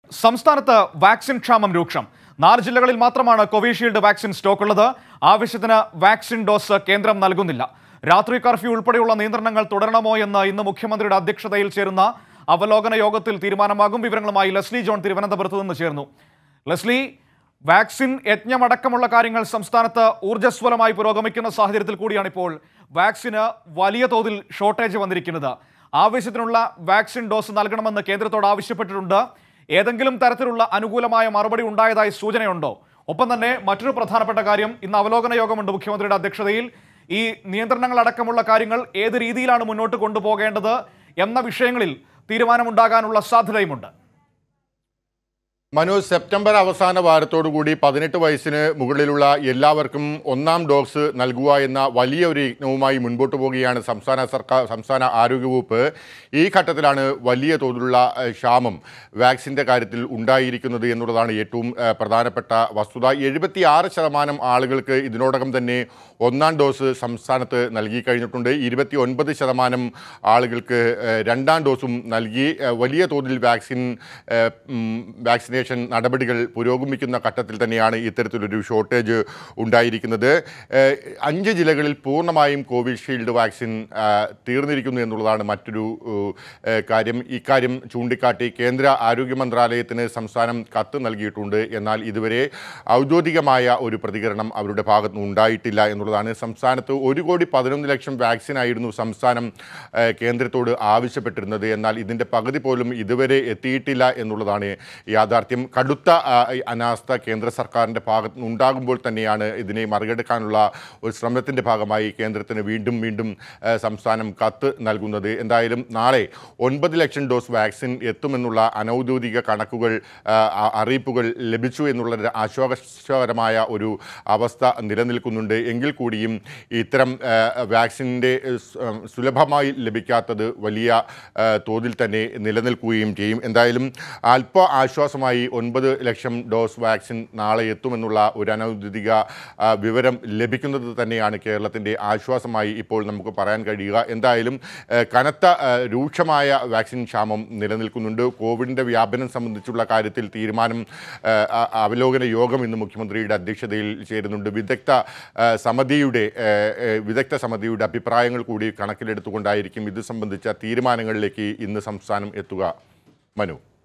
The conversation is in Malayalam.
സംസ്ഥാനത്ത് വാക്സിൻ ക്ഷാമം രൂക്ഷം നാല് ജില്ലകളിൽ മാത്രമാണ് കോവിഷീൽഡ് വാക്സിൻ സ്റ്റോക്കുള്ളത് ആവശ്യത്തിന് വാക്സിൻ ഡോസ് കേന്ദ്രം നൽകുന്നില്ല രാത്രി കർഫ്യൂ ഉൾപ്പെടെയുള്ള നിയന്ത്രണങ്ങൾ തുടരണമോ എന്ന് ഇന്ന് മുഖ്യമന്ത്രിയുടെ അധ്യക്ഷതയിൽ ചേരുന്ന അവലോകന യോഗത്തിൽ തീരുമാനമാകും വിവരങ്ങളുമായി ലെസ്ലി ജോൺ തിരുവനന്തപുരത്ത് നിന്ന് ചേർന്നു ലെസ്ലി വാക്സിൻ യജ്ഞമടക്കമുള്ള കാര്യങ്ങൾ സംസ്ഥാനത്ത് ഊർജ്ജസ്വലമായി പുരോഗമിക്കുന്ന സാഹചര്യത്തിൽ കൂടിയാണ് ഇപ്പോൾ വാക്സിന് വലിയ തോതിൽ ഷോർട്ടേജ് വന്നിരിക്കുന്നത് ആവശ്യത്തിനുള്ള വാക്സിൻ ഡോസ് നൽകണമെന്ന് കേന്ദ്രത്തോട് ആവശ്യപ്പെട്ടിട്ടുണ്ട് ഏതെങ്കിലും തരത്തിലുള്ള അനുകൂലമായ മറുപടി ഉണ്ടായതായി സൂചനയുണ്ടോ ഒപ്പം തന്നെ മറ്റൊരു പ്രധാനപ്പെട്ട കാര്യം ഇന്ന് അവലോകന യോഗമുണ്ട് മുഖ്യമന്ത്രിയുടെ അധ്യക്ഷതയിൽ ഈ നിയന്ത്രണങ്ങൾ അടക്കമുള്ള കാര്യങ്ങൾ ഏത് രീതിയിലാണ് മുന്നോട്ട് കൊണ്ടുപോകേണ്ടത് എന്ന വിഷയങ്ങളിൽ തീരുമാനമുണ്ടാകാനുള്ള സാധ്യതയുമുണ്ട് മനു സെപ്റ്റംബർ അവസാന വാരത്തോടുകൂടി പതിനെട്ട് വയസ്സിന് മുകളിലുള്ള എല്ലാവർക്കും ഒന്നാം ഡോസ് നൽകുക എന്ന വലിയ ഒരു യജ്ഞവുമായി മുൻപോട്ട് പോവുകയാണ് സംസ്ഥാന സർക്കാർ സംസ്ഥാന ആരോഗ്യവകുപ്പ് ഈ ഘട്ടത്തിലാണ് വലിയ തോതിലുള്ള ഏഹ്, ക്ഷാമം വാക്സിൻ്റെ കാര്യത്തിൽ ഉണ്ടായിരിക്കുന്നത് എന്നുള്ളതാണ് ഏറ്റവും ഏഹ്, പ്രധാനപ്പെട്ട വസ്തുത എഴുപത്തി ആറ് ശതമാനം ആളുകൾക്ക് ഇതിനോടകം തന്നെ ഒന്നാം ഡോസ് സംസ്ഥാനത്ത് നൽകി കഴിഞ്ഞിട്ടുണ്ട് ഇരുപത്തി ഒൻപത് ശതമാനം ആളുകൾക്ക് ഏഹ്, രണ്ടാം ഡോസും നൽകി ഏഹ്, വലിയ തോതിൽ വാക്സിൻ ഏഹ്, ഉം, വാക്സിനേഷൻ നടപടികൾ പുരോഗമിക്കുന്ന ഘട്ടത്തിൽ തന്നെയാണ് ഇത്തരത്തിലൊരു ഷോർട്ടേജ് ഉണ്ടായിരിക്കുന്നത് ഏഹ്, അഞ്ച് ജില്ലകളിൽ പൂർണ്ണമായും കോവിഷീൽഡ് വാക്സിൻ ആഹ്, തീർന്നിരിക്കുന്നു എന്നുള്ളതാണ് മറ്റൊരു ഏഹ്, കാര്യം ഇക്കാര്യം ചൂണ്ടിക്കാട്ടി കേന്ദ്ര ആരോഗ്യ മന്ത്രാലയത്തിന് സംസ്ഥാനം കത്ത് നൽകിയിട്ടുണ്ട് എന്നാൽ ഇതുവരെ ഔദ്യോഗികമായ ഒരു പ്രതികരണം അവരുടെ ഭാഗത്ത് നിന്ന് ഉണ്ടായിട്ടില്ല എന്നുള്ളതാണ് സംസ്ഥാനത്ത് ഒരു കോടി പതിനൊന്ന് ലക്ഷം വാക്സിൻ ആയിരുന്നു സംസ്ഥാനം ഏഹ്, കേന്ദ്രത്തോട് ആവശ്യപ്പെട്ടിരുന്നത് എന്നാൽ ഇതിൻ്റെ പകുതി പോലും ഇതുവരെ എത്തിയിട്ടില്ല എന്നുള്ളതാണ് യാഥാർത്ഥ്യം കടുത്ത ആ, അനാസ്ഥ കേന്ദ്ര സർക്കാരിൻ്റെ ഭാഗത്ത് നിന്ന് ഉണ്ടാകുമ്പോൾ തന്നെയാണ് ഇതിനെ മറികടക്കാനുള്ള ഒരു ശ്രമത്തിൻ്റെ ഭാഗമായി കേന്ദ്രത്തിന് വീണ്ടും വീണ്ടും ഏഹ്, സംസ്ഥാനം കത്ത് നൽകുന്നത് എന്തായാലും നാളെ ഒൻപത് ലക്ഷം ഡോസ് വാക്സിൻ എത്തുമെന്നുള്ള അനൗദ്യോഗിക കണക്കുകൾ ആ, ആ- അറിയിപ്പുകൾ ലഭിച്ചു എന്നുള്ള ഒരു ആശ്വാസകരമായ ഒരു അവസ്ഥ നിലനിൽക്കുന്നുണ്ട് എങ്കിൽ കൂടിയും ഇത്തരം ആ, വാക്സിൻ്റെ സ്- ഉം, സുലഭമായി ലഭിക്കാത്തത് വലിയ ആ, തോതിൽ തന്നെ നിലനിൽക്കുകയും ചെയ്യും എന്തായാലും അല്പ ആശ്വാസമായി ഒൻപത് ലക്ഷം ഡോസ് വാക്സിൻ നാളെ എത്തുമെന്നുള്ള ഒരു അനൗദ്യോഗിക ആ, വിവരം ലഭിക്കുന്നത് തന്നെയാണ് കേരളത്തിൻ്റെ ആശ്വാസമായി ഇപ്പോൾ നമുക്ക് പറയാൻ കഴിയുക എന്തായാലും ആ, കനത്ത ആ, രൂക്ഷമായ വാക്സിൻ ക്ഷാമം നിലനിൽക്കുന്നുണ്ട് കോവിഡിൻ്റെ വ്യാപനം സംബന്ധിച്ചുള്ള കാര്യത്തിൽ തീരുമാനം ആ, ആ- അവലോകന യോഗം ഇന്ന് മുഖ്യമന്ത്രിയുടെ അധ്യക്ഷതയിൽ ചേരുന്നുണ്ട് വിദഗ്ധ ആ, സമിതിയുടെ ആ, ആ, വിദഗ്ധ സമിതിയുടെ അഭിപ്രായങ്ങൾ കൂടി കണക്കിലെടുത്തുകൊണ്ടായിരിക്കും ഇത് സംബന്ധിച്ച തീരുമാനങ്ങളിലേക്ക് ഇന്ന് സംസ്ഥാനം എത്തുക മനു